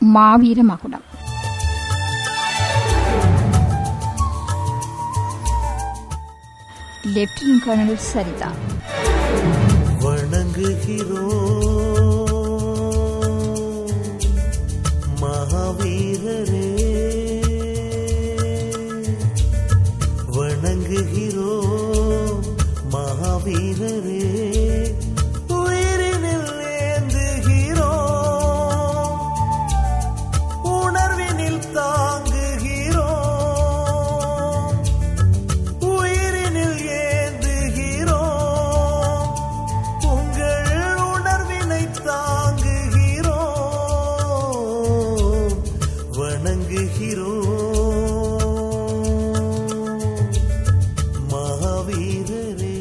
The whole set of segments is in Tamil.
மாவீர மகுடம் லெப்டினன்ட் கர்னல் சரிதா வணங்குகிறோம் மகாவீரரே வணங்குகிறோம் மகாவீரரே உயிரினில் ஏந்துகிறோம் உணர்வினில் தாங்குகிறோம் உயிரினில் ஏந்துகிறோம் உங்கள் உணர்வினை தாங்குகிறோம் வணங்குகிறோம் மகாவீரரே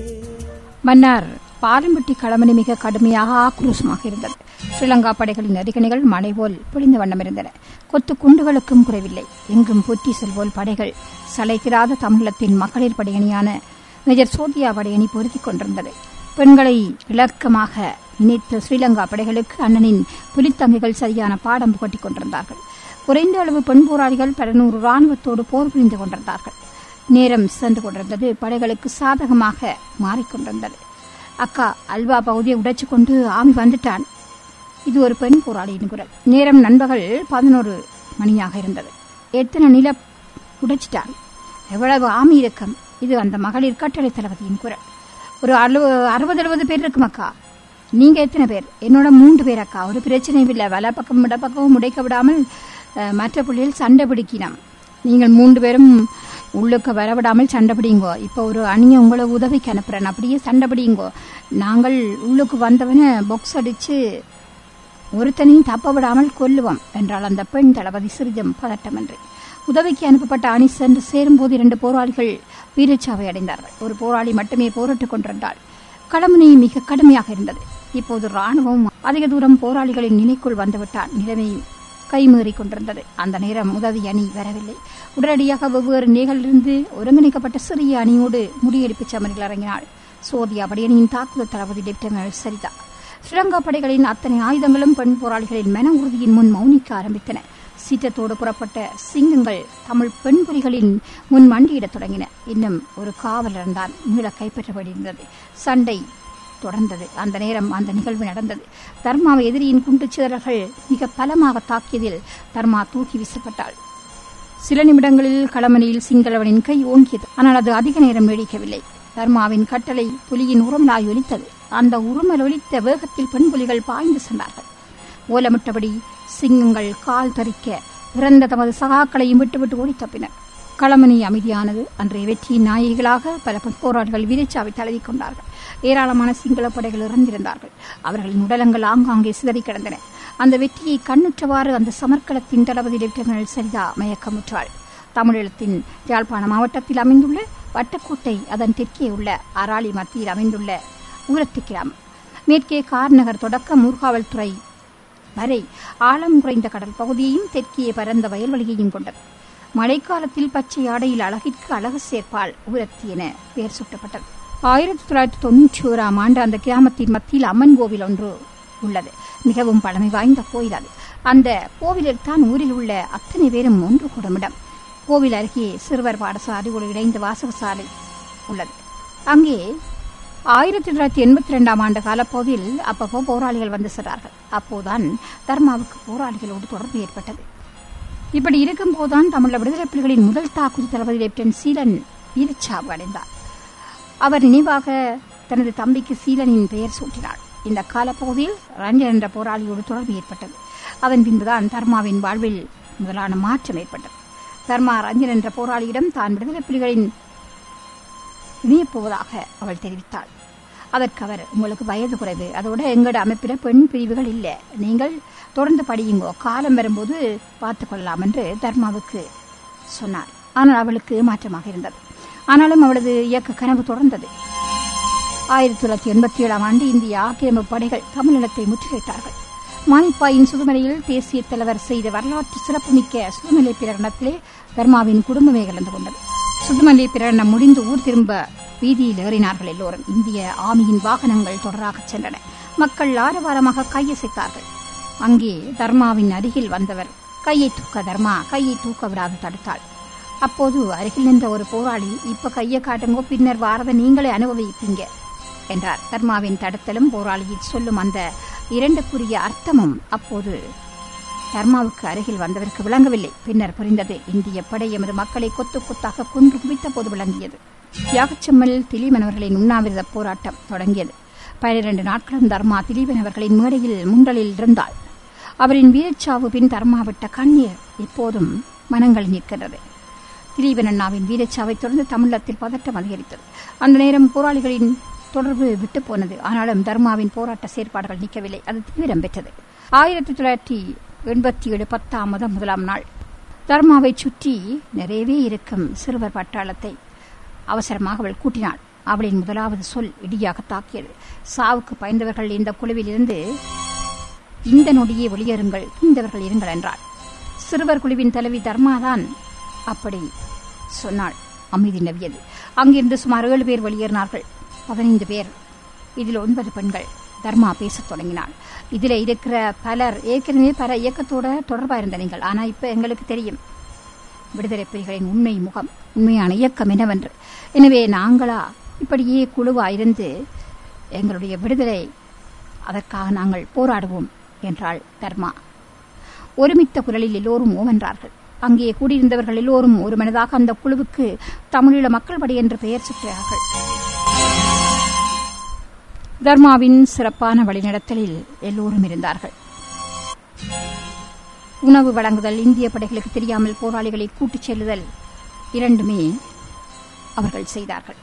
மன்னார் பாலம்பட்டி களமணி மிக கடுமையாக ஆக்ரோஷமாக இருந்தது ஸ்ரீலங்கா படைகளின் அரிகணைகள் மழை போல் பொழிந்த வண்ணம் இருந்தன கொத்து குண்டுகளுக்கும் குறைவில்லை எங்கும் புத்தி செல்வோல் படைகள் சளைத்திராத தமிழத்தின் மகளிர் படையணியான மேஜர் சோதியா படையணி பொருத்திக் கொண்டிருந்தது பெண்களை இலக்கமாக நினைத்த ஸ்ரீலங்கா படைகளுக்கு அண்ணனின் புலித்தங்கைகள் சரியான பாடம் புகட்டிக் கொண்டிருந்தார்கள் குறைந்த அளவு பெண் போராளிகள் பல நூறு ராணுவத்தோடு போர் புரிந்து கொண்டிருந்தார்கள் நேரம் சென்று கொண்டிருந்தது படைகளுக்கு சாதகமாக மாறிக்கொண்டிருந்தது அக்கா அல்வா பகுதியை உடைச்சு கொண்டு ஆமி வந்துட்டான் இது ஒரு பெண் போராளியின் குரல் நேரம் நண்பகல் பதினோரு மணியாக இருந்தது எத்தனை நில உடைச்சிட்டான் எவ்வளவு ஆமி இறக்கம் இது அந்த மகளிர் கட்டளை தளபதியின் குரல் ஒரு அறுபது அறுபது எழுபது பேர் இருக்கும் அக்கா நீங்க எத்தனை பேர் என்னோட மூன்று பேர் அக்கா ஒரு பிரச்சனையும் இல்லை வல பக்கம் இடப்பக்கமும் உடைக்க விடாமல் அஹ், மற்ற பிள்ளைகள் சண்டை பிடிக்கினோம் நீங்கள் மூன்று பேரும் உள்ளுக்கு வரவிடாமல் சண்டை பிடிங்கோ இப்போ ஒரு அணியை உங்களை உதவிக்கு அனுப்புறேன் அப்படியே சண்டை பிடிங்கோ நாங்கள் உள்ளுக்கு வந்தவனை பாக்ஸ் அடிச்சு ஒருத்தனையும் தப்ப விடாமல் கொல்லுவோம் என்றாள் அந்த பெண் தளபதி சிறிதும் பதட்டமின்றி உதவிக்கு அனுப்பப்பட்ட அணி சென்று சேரும்போது இரண்டு போராளிகள் வீரச்சாவை அடைந்தார்கள் ஒரு போராளி மட்டுமே போரிட்டுக் கொண்டிருந்தாள் களமுனை மிக கடுமையாக இருந்தது இப்போது ராணுவம் அதிக தூரம் போராளிகளின் நிலைக்குள் வந்துவிட்டால் நிலைமை கைமீறிக் கொண்டிருந்தது அந்த நேரம் உதவி அணி வரவில்லை உடனடியாக வெவ்வேறு நிலைகளிலிருந்து ஒருங்கிணைக்கப்பட்ட சிறிய அணியோடு முறியடிப்பு சமரில் இறங்கினாள் சோதியா படையணியின் தாக்குதல் தளபதி லெப்டினன்ட் சரிதா ஸ்ரீலங்கா படைகளின் அத்தனை ஆயுதங்களும் பெண் போராளிகளின் மன உறுதியின் முன் மௌனிக்க ஆரம்பித்தன சீற்றத்தோடு புறப்பட்ட சிங்கங்கள் தமிழ் பெண் புலிகளின் முன் மண்டியிடத் தொடங்கின இன்னும் ஒரு காவலர் தான் மீள கைப்பற்ற வேண்டியிருந்தது சண்டை தொடர்ந்தது அந்த நேரம் அந்த நிகழ்வு நடந்தது தர்மாவை எதிரியின் குண்டுச் சிதறல்கள் மிக பலமாக தாக்கியதில் தர்மா தூக்கி வீசப்பட்டாள் சில நிமிடங்களில் களமணியில் சிங்களவனின் கை ஓங்கியது ஆனால் அது அதிக நேரம் நீடிக்கவில்லை தர்மாவின் கட்டளை புலியின் உரமலாய் ஒலித்தது அந்த உருமல் ஒலித்த வேகத்தில் பெண் புலிகள் பாய்ந்து சென்றார்கள் ஓலமிட்டபடி சிங்கங்கள் கால் தரிக்க இறந்த தமது சகாக்களையும் விட்டுவிட்டு ஓடி தப்பினர் களமணி அமைதியானது அன்றைய வெற்றியின் நாயகிகளாக பல பெண் போராளிகள் வீரச்சாவை தழுவிக் கொண்டார்கள் ஏராளமான சிங்கள படைகள் இறந்திருந்தார்கள் அவர்களின் உடலங்கள் ஆங்காங்கே சிதறி கிடந்தன அந்த வெற்றியை கண்ணுற்றவாறு அந்த சமர்க்களத்தின் தளபதி லெப்டினன்ட் சரிதா மயக்கமுற்றாள் தமிழீழத்தின் யாழ்ப்பாண மாவட்டத்தில் அமைந்துள்ள வட்டக்கோட்டை அதன் தெற்கே உள்ள அராளி மத்தியில் அமைந்துள்ள ஊரத்தி கிராமம் மேற்கே கார்நகர் தொடக்க மூர்காவல்துறை வரை ஆழம் குறைந்த கடல் பகுதியையும் தெற்கே பரந்த வயல்வெளியையும் கொண்டது மழைக்காலத்தில் பச்சை ஆடையில் அழகிற்கு அழகு சேர்ப்பால் ஊரத்தி என பெயர் சூட்டப்பட்டது ஆயிரத்தி தொள்ளாயிரத்தி தொன்னூற்றி ஓராம் ஆண்டு அந்த கிராமத்தின் மத்தியில் அம்மன் கோவில் ஒன்று உள்ளது மிகவும் பழமை வாய்ந்த கோயில் அது அந்த கோவிலில் தான் ஊரில் உள்ள அத்தனை பேரும் ஒன்று கூடமிடம் கோவில் அருகே சிறுவர் பாடசாலையோடு இணைந்த வாசகசாலை உள்ளது அங்கே ஆயிரத்தி தொள்ளாயிரத்தி எண்பத்தி ரெண்டாம் ஆண்டு காலப்பகுதியில் அப்பப்போ போராளிகள் வந்து சென்றார்கள் அப்போதான் தர்மாவுக்கு போராளிகளோடு தொடர்பு ஏற்பட்டது இப்படி இருக்கும் போதுதான் தமிழக விடுதலை புலிகளின் முதல் தாக்குதல் தளபதி லெப்டினன்ட் சீலன் வீரச்சாவு அடைந்தார் அவர் நினைவாக தனது தம்பிக்கு சீலனின் பெயர் சூட்டினார் இந்த காலப்பகுதியில் ரஞ்சன் என்ற போராளியோடு தொடர்பு ஏற்பட்டது அதன் பின்புதான் தர்மாவின் வாழ்வில் முதலான மாற்றம் ஏற்பட்டது தர்மா ரஞ்சன் என்ற போராளியிடம் தான் விடுதலை புலிகளின் இணையப் போவதாக அவள் தெரிவித்தாள் அதற்கு அவர் உங்களுக்கு வயது குறைவு அதோட எங்களோட அமைப்பில் பெண் பிரிவுகள் இல்லை நீங்கள் தொடர்ந்து படியுங்கோ காலம் வரும்போது பார்த்துக் கொள்ளலாம் என்று தர்மாவுக்கு சொன்னார் ஆனால் அவளுக்கு மாற்றமாக இருந்தது ஆனாலும் அவளது இயக்க கனவு தொடர்ந்தது ஆயிரத்தி தொள்ளாயிரத்தி எண்பத்தி ஏழாம் ஆண்டு இந்திய ஆக்கிரமிப்பு படைகள் தமிழினத்தை முற்றுகையிட்டார்கள் மானிப்பாயின் சுதுமலையில் தேசிய தலைவர் செய்த வரலாற்று சிறப்புமிக்க சுதுமலை பிரகடனத்திலே தர்மாவின் குடும்பமே கலந்து கொண்டது சுதுமலை பிரகடனம் முடிந்து ஊர் திரும்ப வீதியில் ஏறினார்கள் எல்லோரும் இந்திய ஆமியின் வாகனங்கள் தொடராக சென்றன மக்கள் ஆரவாரமாக கையசைத்தார்கள் அங்கே தர்மாவின் அருகில் வந்தவர் கையை தூக்க தர்மா கையை தூக்க விடாது தடுத்தாள் அப்போது அருகில் நின்ற ஒரு போராளி இப்ப கையை காட்டுங்கோ பின்னர் வாரத நீங்களே அனுபவிப்பீங்க என்றார் தர்மாவின் தடுத்தலும் போராளியில் சொல்லும் அந்த இரண்டுக்குரிய அர்த்தமும் அப்போது தர்மாவுக்கு அருகில் வந்தவருக்கு விளங்கவில்லை பின்னர் புரிந்தது இந்திய படை எமது மக்களை கொத்து கொத்தாக கொன்று குவித்த போது விளங்கியது தியாகச்செம்மல் திலீபன் அவர்களின் உண்ணாவிரத போராட்டம் தொடங்கியது பனிரண்டு நாட்களும் தர்மா திலீபன் அவர்களின் மேடையில் முண்டலில் இருந்தாள் அவரின் வீரச்சாவு பின் தர்மா விட்ட கண்ணீர் இப்போதும் மனங்கள் நிற்கிறது திலீபன் அண்ணாவின் வீரச்சாவை தொடர்ந்து தமிழகத்தில் பதட்டம் அதிகரித்தது அந்த நேரம் போராளிகளின் தொடர்பு விட்டு போனது ஆனாலும் தர்மாவின் போராட்ட செயற்பாடுகள் நிற்கவில்லை அது தீவிரம் பெற்றது ஆயிரத்தி தொள்ளாயிரத்தி எண்பத்தி ஏழு பத்தாம் முதல் முதலாம் நாள் தர்மாவை சுற்றி நிறையவே இருக்கும் சிறுவர் பட்டாளத்தை அவசரமாக அவள் கூட்டினாள் அவளின் முதலாவது சொல் இடியாக தாக்கியது சாவுக்கு பயந்தவர்கள் இந்த குழுவில் இருந்து இந்த நொடியே வெளியேறுங்கள் இந்தவர்கள் இருங்கள் என்றாள் சிறுவர் குழுவின் தலைவி தர்மாதான் அப்படி சொன்னாள் அமைதி நவியது அங்கிருந்து சுமார் ஏழு பேர் வெளியேறினார்கள் பதினைந்து பேர் இதில் ஒன்பது பெண்கள் தர்மா பேசத் தொடங்கினாள் இதில் இருக்கிற பலர் ஏற்கனவே பல இயக்கத்தோட தொடர்பா இருந்த நீங்கள் ஆனா இப்ப எங்களுக்கு தெரியும் விடுதலை புலிகளின் உண்மை முகம் உண்மையான இயக்கம் என்னவென்று எனவே நாங்களா இப்படியே குழுவா இருந்து எங்களுடைய விடுதலை அதற்காக நாங்கள் போராடுவோம் என்றாள் தர்மா ஒருமித்த குரலில் எல்லோரும் ஓவென்றார்கள் அங்கே கூடியிருந்தவர்கள் எல்லோரும் ஒரு மனதாக அந்த குழுவுக்கு தமிழீழ மக்கள் படை என்று பெயர் சுற்றார்கள் தர்மாவின் சிறப்பான வழிநடத்தலில் எல்லோரும் இருந்தார்கள் உணவு வழங்குதல் இந்திய படைகளுக்கு தெரியாமல் போராளிகளை கூட்டிச் செல்லுதல் இரண்டுமே அவர்கள் செய்தார்கள்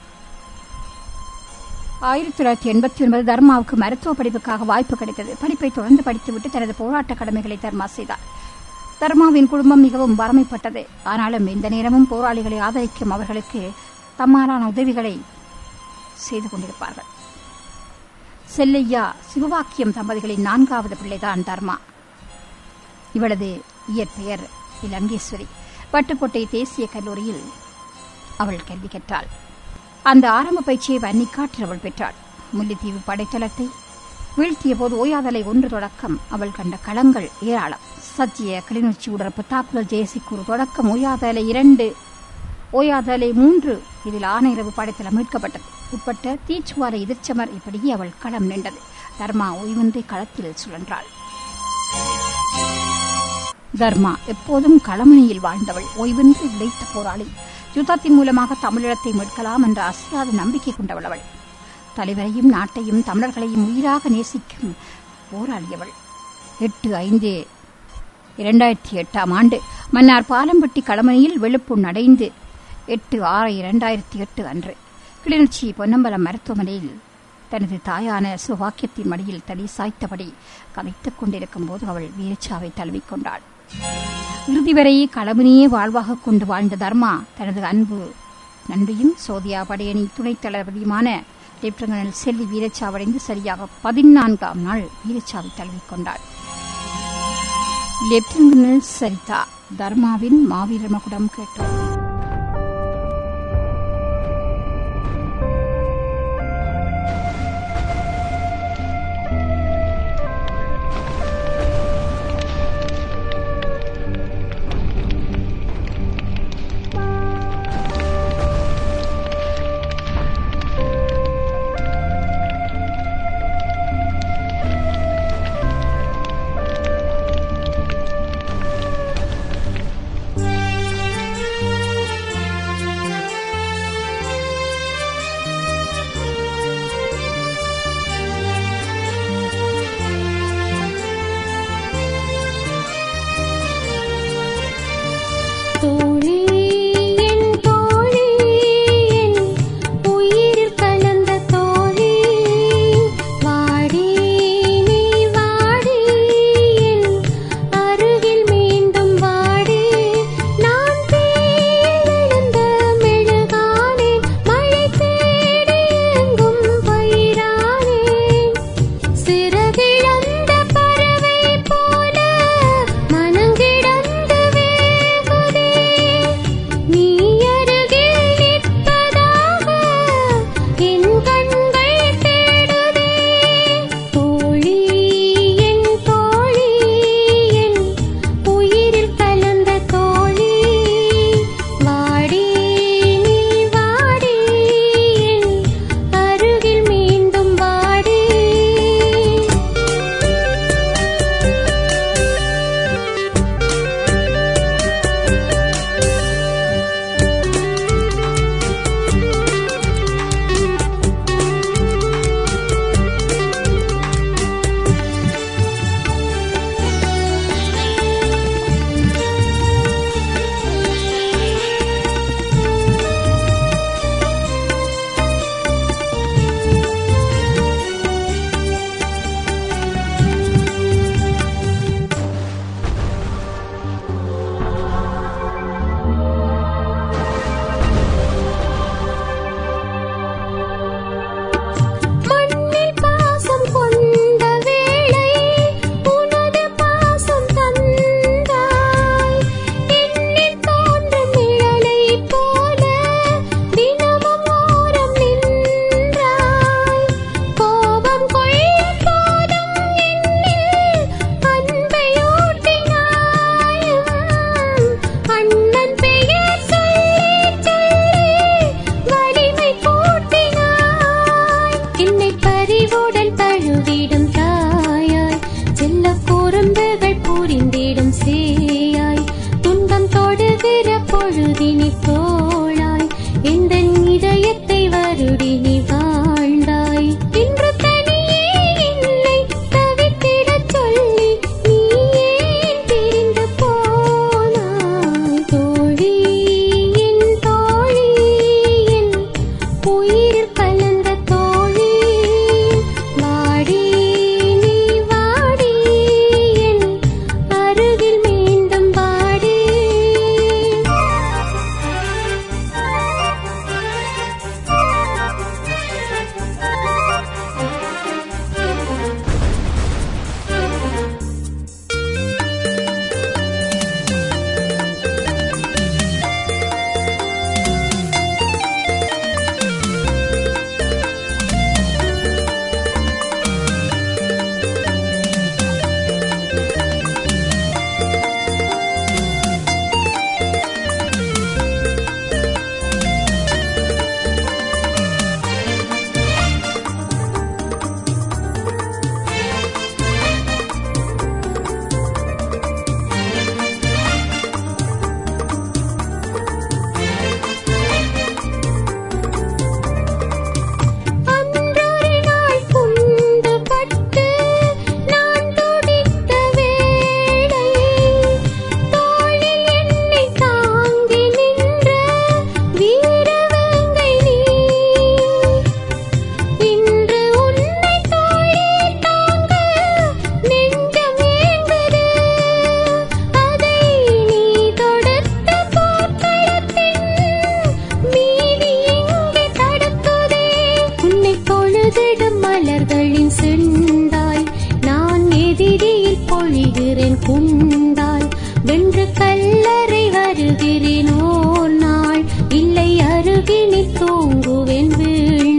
ஆயிரத்தி தொள்ளாயிரத்தி எண்பத்தி ஒன்பது தர்மாவுக்கு மருத்துவ படிப்புக்காக வாய்ப்பு கிடைத்தது படிப்பை தொடர்ந்து படித்துவிட்டு தனது போராட்ட கடமைகளை தர்மா செய்தார் தர்மாவின் குடும்பம் மிகவும் வறுமைப்பட்டது ஆனாலும் இந்த நேரமும் போராளிகளை ஆதரிக்கும் அவர்களுக்கு தம்மாலான உதவிகளை செய்து கொண்டிருப்பார்கள் செல்லையா சிவவாக்கியம் தம்பதிகளின் நான்காவது பிள்ளைதான் தர்மா இவளது இயற்பெயர் இலங்கேஸ்வரி வட்டுக்கோட்டை தேசிய கல்லூரியில் அவள் கல்வி கற்றாள் அந்த ஆரம்ப பயிற்சியை வன்னிக்காட்டில் அவள் பெற்றாள் முல்லைத்தீவு படைத்தளத்தை வீழ்த்திய போது ஓயாதலை ஒன்று தொடக்கம் அவள் கண்ட களங்கள் ஏராளம் சத்திய கிளிநொச்சி உடற்பு தாக்குதல் ஜெயசிக்கூர் தொடக்கம் ஓயாதலை இரண்டு ஓயாதலை மூன்று இதில் ஆனையிரவு படைத்தளம் மீட்கப்பட்டது உட்பட்ட தீச்சுவார எதிர்ச்சமர் இப்படியே அவள் களம் நின்றது தர்மா ஓய்வின்றி களத்தில் சுழன்றாள் தர்மா எப்போதும் களமணியில் வாழ்ந்தவள் ஓய்வின்றி உழைத்த போராளி யுத்தத்தின் மூலமாக தமிழீழத்தை மீட்கலாம் என்ற அசையாத நம்பிக்கை கொண்டவள் அவள் தலைவரையும் நாட்டையும் தமிழர்களையும் உயிராக நேசிக்கும் போராளியவள் எட்டு ஐந்து இரண்டாயிரத்தி எட்டாம் ஆண்டு மன்னார் பாலம்பட்டி களமணியில் வெளுப்புண் அடைந்து எட்டு ஆறு இரண்டாயிரத்தி எட்டு அன்று கிளிநொச்சி பொன்னம்பலம் மருத்துவமனையில் தனது தாயான சுவாக்கியத்தின் மடியில் தடி சாய்த்தபடி கதைத்துக் கொண்டிருக்கும் போது அவள் வீரச்சாவை தழுவிக்கொண்டாள் இறுதி வரை களமணியே வாழ்வாக கொண்டு வாழ்ந்த தர்மா தனது அன்பு நன்றியும் சோதியா படையணி துணைத் தளபதியுமான லெப்டினல் செல்வி வீரச்சாவடைந்து சரியாக பதினான்காம் நாள் வீரச்சாவை தழுவிக்கொண்டாள் லெப்டினல் சரிதா தர்மாவின் மாவீர மகுடம் கேட்டோம் தோழி என் தோழி என் உயிரில் கலந்த தோழி வாடி நீ வாடி என் அருகில் மீண்டும் வாடி நான் தேர்ந்தெழுந்த மெழுகானேன் மழை தேடி எங்கும் பயிரானேன் சிறகிழந்த பறவை போல மனங்கிடந்து வேகுதே வென்று கல்லறை வருகிறேன் ஓர் நாள் இல்லை அருகினில் தூங்குவேன் வீழ்நாள்